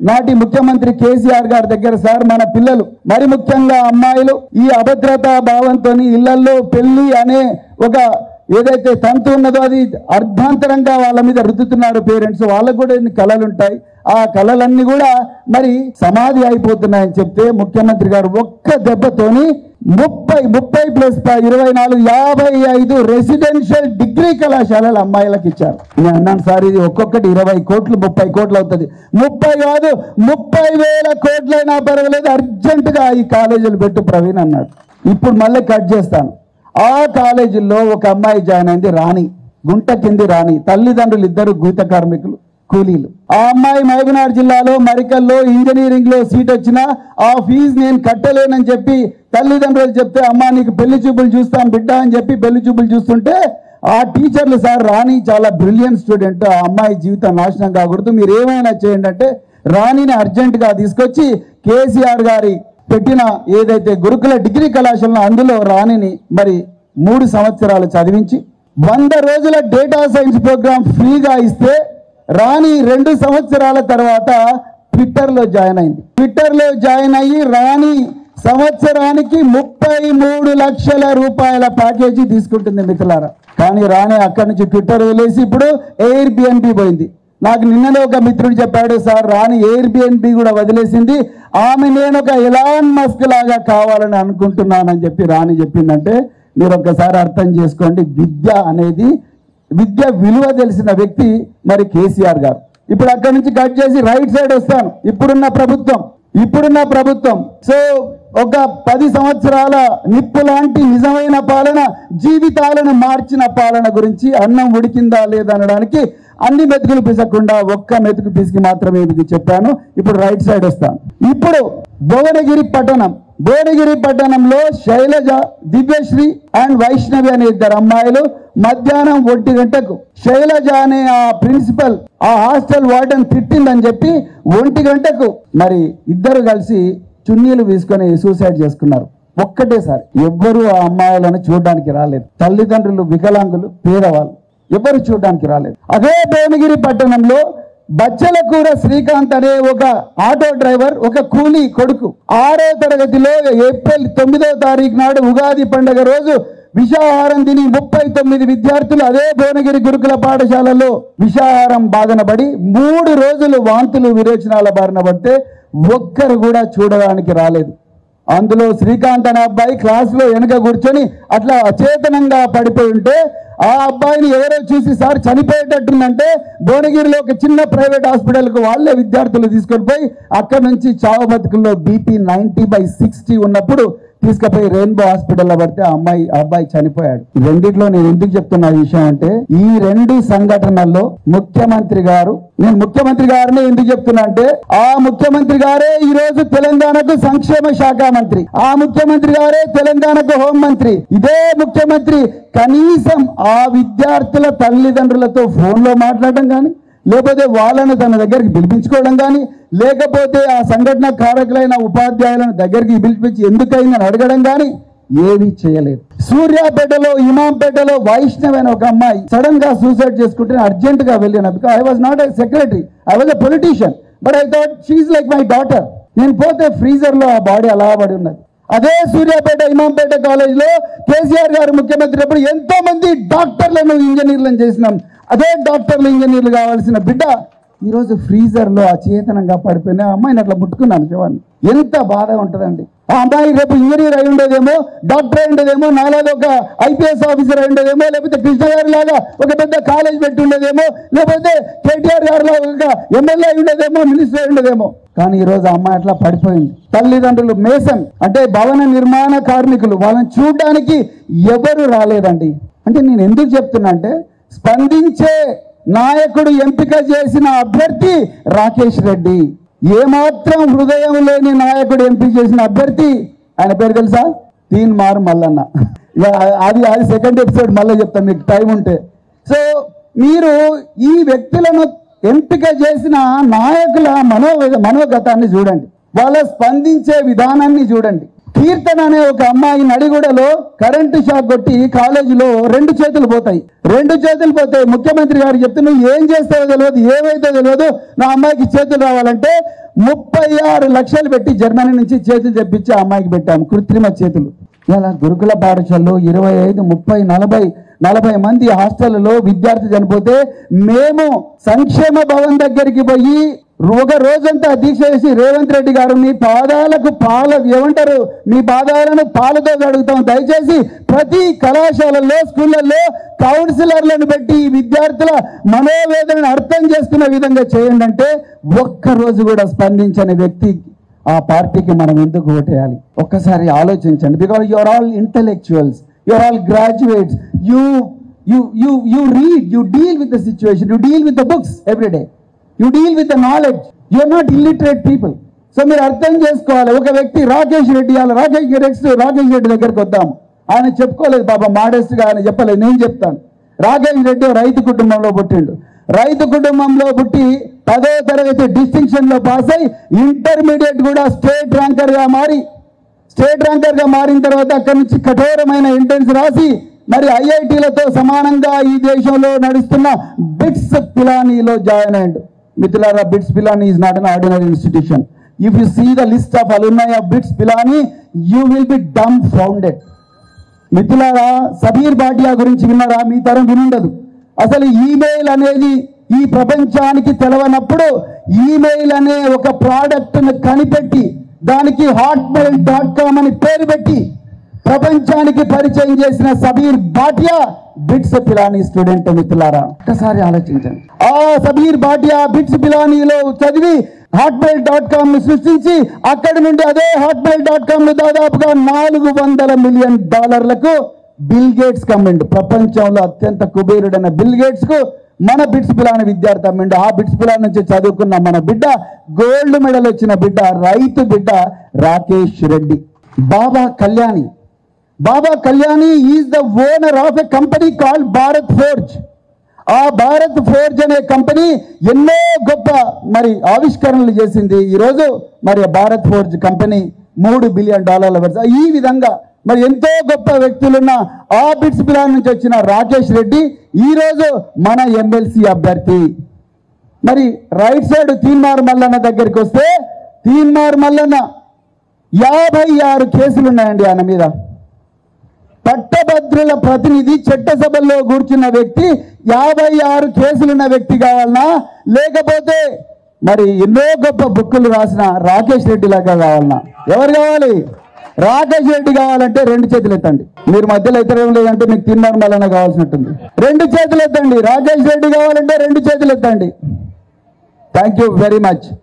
నాటి ముఖ్యమంత్రి కేసీఆర్ గారి దగ్గర సార్ మన పిల్లలు మరి ముఖ్యంగా అమ్మాయిలు ఈ అభద్రతా భావంతో ఇళ్లలో పెళ్లి అనే ఒక ఏదైతే తంతు ఉన్నదో అది అర్ధాంతరంగా వాళ్ళ మీద రుద్దుతున్నారు పేరెంట్స్ వాళ్ళకు కూడా ఇన్ని కళలు ఉంటాయి ఆ కళలన్నీ కూడా మరి సమాధి అయిపోతున్నాయని చెప్తే ముఖ్యమంత్రి గారు ఒక్క దెబ్బతోని ముప్పై ముప్పై ప్లస్ ఇరవై నాలుగు యాభై ఐదు రెసిడెన్షియల్ డిగ్రీ కళాశాలలు అమ్మాయిలకు ఇచ్చారు నేను అన్నాను సార్ ఇది ఒక్కొక్కటి ఇరవై కోట్లు ముప్పై కోట్లు అవుతుంది ముప్పై కాదు ముప్పై వేల కోట్లైనా పర్వాలేదు అర్జెంటుగా ఈ కాలేజీలు పెట్టు ప్రవీణ్ అన్నాడు ఇప్పుడు మళ్ళీ కట్ చేస్తాను ఆ కాలేజీలో ఒక అమ్మాయి జాయిన్ అయింది రాణి గుంట కింది రాణి తల్లిదండ్రులు ఇద్దరు గీత కార్మికులు కూలీలు ఆ అమ్మాయి మహబూబ్నగర్ జిల్లాలో మరికల్లో ఇంజనీరింగ్ లో సీట్ వచ్చినా ఆ ఫీజు నేను కట్టలేనని చెప్పి తల్లిదండ్రులు చెప్తే అమ్మా నీకు పెళ్లి చూపులు చూస్తాం బిడ్డ అని చెప్పి పెళ్లి చూపులు చూస్తుంటే ఆ టీచర్లు సార్ రాణి చాలా బ్రిలియంట్ స్టూడెంట్ ఆ అమ్మాయి జీవితం నాశనం కాకూడదు మీరు ఏమైనా చేయండి అంటే రాణిని అర్జెంట్ గా తీసుకొచ్చి కేసీఆర్ గారి పెట్టిన ఏదైతే గురుకుల డిగ్రీ కళాశాలలో అందులో రాణిని మరి మూడు సంవత్సరాలు చదివించి వంద రోజుల డేటా సైన్స్ ప్రోగ్రామ్ ఫ్రీగా ఇస్తే రాణి రెండు సంవత్సరాల తర్వాత ట్విట్టర్ లో జాయిన్ అయింది ట్విట్టర్ లో జాయిన్ అయ్యి రాణి సంవత్సరానికి ముప్పై మూడు లక్షల రూపాయల ప్యాకేజీ తీసుకుంటుంది మిత్రులారా కానీ రాణి అక్కడి నుంచి ట్విట్టర్ వదిలేసి ఇప్పుడు ఎయిర్ బిఎన్బి పోయింది నాకు నిన్ననే ఒక మిత్రుడు చెప్పాడు సార్ రాణి ఎయిర్ బిఎన్బి కూడా వదిలేసింది ఆమె నేను ఒక ఎలాన్ మస్క్ లాగా కావాలని అనుకుంటున్నానని చెప్పి రాణి చెప్పిందంటే మీరు ఒక్కసారి అర్థం చేసుకోండి విద్య అనేది విద్య విలువ తెలిసిన వ్యక్తి మరి కేసీఆర్ గారు ఇప్పుడు అక్కడి నుంచి కట్ చేసి రైట్ సైడ్ వస్తాను ఇప్పుడున్న ప్రభుత్వం ఇప్పుడున్న ప్రభుత్వం సో ఒక పది సంవత్సరాల నిప్పు లాంటి నిజమైన పాలన జీవితాలను మార్చిన పాలన గురించి అన్నం ఉడికిందా లేదా అనడానికి అన్ని మెతుకులు పిసకుండా ఒక్క మెతుకు పిసికి మాత్రమే ఇది చెప్పాను ఇప్పుడు రైట్ సైడ్ వస్తాను ఇప్పుడు భువనగిరి పట్టణం భువనగిరి పట్టణంలో శైలజ దివ్యశ్రీ అండ్ వైష్ణవి అనే ఇద్దరు అమ్మాయిలు మధ్యాహ్నం ఒంటి గంటకు శైలజ అనే ఆ ప్రిన్సిపల్ ఆ హాస్టల్ వార్డెన్ తిట్టిందని చెప్పి ఒంటి గంటకు మరి ఇద్దరు కలిసి చున్నీలు తీసుకొని సూసైడ్ చేసుకున్నారు ఒక్కటేసారి ఎవ్వరూ ఆ అమ్మాయిలను చూడడానికి రాలేదు తల్లిదండ్రులు వికలాంగులు పేదవాళ్ళు ఎవరు చూడడానికి రాలేదు అదే భువనగిరి పట్టణంలో బచ్చలకూర శ్రీకాంత్ అనే ఒక ఆటో డ్రైవర్ ఒక కూలీ కొడుకు ఆరో తరగతిలో ఏప్రిల్ తొమ్మిదో తారీఖు నాడు ఉగాది పండుగ రోజు విషాహారం తిని ముప్పై తొమ్మిది విద్యార్థులు అదే భువనగిరి గురుకుల పాఠశాలలో విషాహారం బాధన పడి మూడు రోజులు వాంతులు విరోచనాల బారిన పడితే ఒక్కరు కూడా చూడడానికి రాలేదు అందులో శ్రీకాంత్ అనే అబ్బాయి క్లాసులో వెనుక కూర్చొని అట్లా అచేతనంగా పడిపోయి ఉంటే ఆ అబ్బాయిని ఎవరో చూసి సార్ చనిపోయేటట్టుందంటే భువనగిరిలో ఒక చిన్న ప్రైవేట్ హాస్పిటల్కు వాళ్ళే విద్యార్థులు తీసుకొని పోయి అక్కడ నుంచి చావు బతుకుల్లో బీపీ నైన్టీ బై సిక్స్టీ ఉన్నప్పుడు తీసుకుపోయి రెయిన్బో హాస్పిటల్లో పడితే ఆ అమ్మాయి ఆ అబ్బాయి చనిపోయాడు ఈ రెండిట్లో నేను ఎందుకు చెప్తున్నా ఈ విషయం అంటే ఈ రెండు సంఘటనల్లో ముఖ్యమంత్రి గారు నేను ముఖ్యమంత్రి గారిని ఎందుకు చెప్తున్నా అంటే ఆ ముఖ్యమంత్రి గారే ఈ రోజు తెలంగాణకు సంక్షేమ శాఖ మంత్రి ఆ ముఖ్యమంత్రి గారే తెలంగాణకు హోం మంత్రి ఇదే ముఖ్యమంత్రి కనీసం ఆ విద్యార్థుల తల్లిదండ్రులతో ఫోన్ లో మాట్లాడడం కానీ లేకపోతే వాళ్ళను తన దగ్గరికి పిలిపించుకోవడం కానీ లేకపోతే ఆ సంఘటన కారకులైన ఉపాధ్యాయులను దగ్గరికి పిలిపించి ఎందుకైందని అడగడం కానీ ఏమీ చేయలేదు సూర్యాపేటలో ఇమాంపేటలో వైష్ణవ్ అనే ఒక అమ్మాయి సడన్ గా సూసైడ్ చేసుకుంటే అర్జెంట్ గా వెళ్ళిన because I was not a secretary I was a politician but I thought she like my daughter నేను పోతే ఫ్రీజర్ లో ఆ బాడీ అలా పడి ఉన్నది అదే సూర్యాపేట ఇమాంపేట కాలేజ్ లో కేసీఆర్ గారు ముఖ్యమంత్రి అప్పుడు ఎంతో మంది డాక్టర్లను ఇంజనీర్లను చేసినాం అదే డాక్టర్లు ఇంజనీర్లు కావాల్సిన బిడ్డ ఈ రోజు ఫ్రీజర్ లో అచేతనంగా పడిపోయిన ఆ అమ్మాయిని అట్లా ముట్టుకున్నాను శివాన్ని ఎంత బాధగా ఉంటుందండి ఆ అమ్మాయి రేపు ఇంజనీర్ అయి ఉండేదేమో డాక్టర్ అయి ఉండేదేమో నాలాగా ఒక ఐపీఎస్ ఆఫీసర్ అయి ఉండేదేమో లేకపోతే కృష్ణ గారి లాగా ఒక పెద్ద కాలేజ్ పెట్టి ఉండేదేమో లేకపోతే కేటీఆర్ గారి లాగా ఒక ఎమ్మెల్యే అయి ఉండేదేమో మినిస్టర్ అయి ఉండేదేమో కానీ ఈ రోజు ఆ అమ్మాయి అట్లా పడిపోయింది తల్లిదండ్రులు మేసన్ అంటే భవన నిర్మాణ కార్మికులు వాళ్ళని చూడడానికి ఎవరు రాలేదండి అంటే నేను ఎందుకు చెప్తున్నా అంటే స్పందించే నాయకుడు ఎంపిక చేసిన అభ్యర్థి రాకేష్ రెడ్డి ఏమాత్రం హృదయం లేని నాయకుడు ఎంపిక చేసిన అభ్యర్థి ఆయన పేరు తెలుసా తీన్ మార్ మల్లన్న ఇక అది అది సెకండ్ ఎపిసోడ్ మళ్ళీ చెప్తాను మీకు టైం ఉంటే సో మీరు ఈ వ్యక్తులను ఎంపిక చేసిన నాయకుల మనో మనోగతాన్ని చూడండి వాళ్ళ స్పందించే విధానాన్ని చూడండి కీర్తన అనే ఒక అమ్మాయి నడిగూడలో కరెంటు షాక్ కొట్టి కాలేజీలో రెండు చేతులు పోతాయి రెండు చేతులు పోతాయి ముఖ్యమంత్రి గారు చెప్తే నువ్వు ఏం చేస్తావో తెలియదు ఏమైతే తెలియదు నా అమ్మాయికి చేతులు రావాలంటే ముప్పై ఆరు లక్షలు పెట్టి జర్మనీ నుంచి చేతులు తెప్పించి ఆ అమ్మాయికి పెట్టాము కృత్రిమ చేతులు ఇలా గురుకుల పాఠశాలలో ఇరవై ఐదు ముప్పై నలభై నలభై మంది హాస్టళ్లలో విద్యార్థి చనిపోతే మేము సంక్షేమ భవన్ దగ్గరికి పోయి ఒక రోజంతా దీక్ష చేసి రేవంత్ రెడ్డి గారు మీ పాదాలకు పాల ఏమంటారు మీ పాదాలను పాలతో కడుగుతాం దయచేసి ప్రతి కళాశాలల్లో స్కూళ్ళల్లో కౌన్సిలర్లను పెట్టి ఈ విద్యార్థుల మనోవేదనను అర్థం చేసుకునే విధంగా చేయండి అంటే ఒక్క రోజు కూడా స్పందించని వ్యక్తి ఆ పార్టీకి మనం ఎందుకు ఓటేయాలి ఒక్కసారి ఆలోచించండి because your all intellectuals your all graduates you you you you read you deal with the situation you deal with the books every day you deal with the knowledge you are not illiterate people so మీరు అర్థం చేసుకోవాలి ఒక వ్యక్తి రాకేష్ రెడ్డి వాళ్ళ Rakesh next Rakesh Reddy దగ్గరికి వద్దాం ఆయన చెప్పుకోలేదు పాప modest గా ఆయన చెప్పలేదు నేను చెప్తాను రాకేష్ రెడ్డి ఓ రైతు కుటుంబంలో పుట్టిండు రైతు కుటుంబంలో పుట్టి పదో తరగతి డిస్టింక్షన్ లో పాస్ అయి ఇంటర్మీడియట్ కూడా స్టేట్ ర్యాంకర్ గా మారి స్టేట్ ర్యాంకర్ గా మారిన తర్వాత అక్కడి నుంచి కఠోరమైన ఎంట్రన్స్ రాసి మరి ఐఐటీలతో సమానంగా ఈ దేశంలో నడుస్తున్న బిట్స్ పిలానీలో జాయిన్ అయ్యాడు మిత్రులారా BITS Pilani is not an ordinary institution if you see the list of alumni of BITS Pilani you will be dumbfounded మిత్రులారా సబీర్ భాటియా గురించి విన్నారా మీ తరం వినుండదు అసలు ఈమెయిల్ అనేది ఈ ప్రపంచానికి తెలవనప్పుడు ఈమెయిల్ అనే ఒక ప్రోడక్ట్ ను కనిపెట్టి దానికి హాట్మెయిల్ డాట్ కామ్ అని పేరు పెట్టి ప్రపంచానికి పరిచయం చేసిన సబీర్ భాటియా బిట్స్ పిలానీ స్టూడెంట్ మిత్రులారా ఒక్కసారి ఆలోచించండి ఆ సబీర్ భాటియా బిట్స్ పిలానీలో చదివి హాట్మెయిల్ డాట్ కామ్ ను సృష్టించి అక్కడి నుండి అదే హాట్మెయిల్ డాట్ కామ్ ను దాదాపుగా నాలుగు వందల మిలియన్ డాలర్లకు బిల్ గేట్స్ కమ్మిండు ప్రపంచంలో అత్యంత కుబేరుడైన బిల్ గేట్స్ కు మన బిట్స్ పిలాని విద్యార్థి అమ్మిండు ఆ బిట్స్ పిలాన్ నుంచి చదువుకున్న మన బిడ్డ గోల్డ్ మెడల్ వచ్చిన బిడ్డ రైతు బిడ్డ Rakesh Reddy Baba Kalyani Baba Kalyani is the owner of a company called Bharat Forge ఆ భారత్ ఫోర్జ్ అనే కంపెనీ ఎన్నో గొప్ప మరి ఆవిష్కరణలు చేసింది ఈరోజు మరి ఆ భారత్ ఫోర్జ్ కంపెనీ మూడు బిలియన్ డాలర్ల వరకు ఈ విధంగా మరి ఎంతో గొప్ప వ్యక్తులున్న ఆ బిట్స్ పిలాన్ నుంచి వచ్చిన రాకేష్ రెడ్డి ఈ రోజు మన ఎమ్మెల్సీ అభ్యర్థి మరి రైట్ సైడ్ తీన్మార్ మల్లన్న దగ్గరికి వస్తే తీన్మార్ మల్లన్న యాభై ఆరు కేసులు ఉన్నాయండి ఆయన మీద పట్టభద్రుల ప్రతినిధి చట్టసభల్లో కూర్చున్న వ్యక్తి యాభై ఆరు కేసులున్న వ్యక్తి కావాలనా లేకపోతే మరి ఎన్నో గొప్ప బుక్కులు రాసిన రాకేష్ రెడ్డి లాగా కావాలనా ఎవరు కావాలి రాకేష్ రెడ్డి కావాలంటే రెండు చేతులు ఎత్తండి మీరు మధ్యలో ఎత్తడం లేదంటే మీకు తిన్నారు మళ్ళీ కావాల్సినట్టుంది రెండు చేతులు ఎత్తండి రాకేష్ రెడ్డి కావాలంటే రెండు చేతులు ఎత్తండి థ్యాంక్ యూ వెరీ మచ్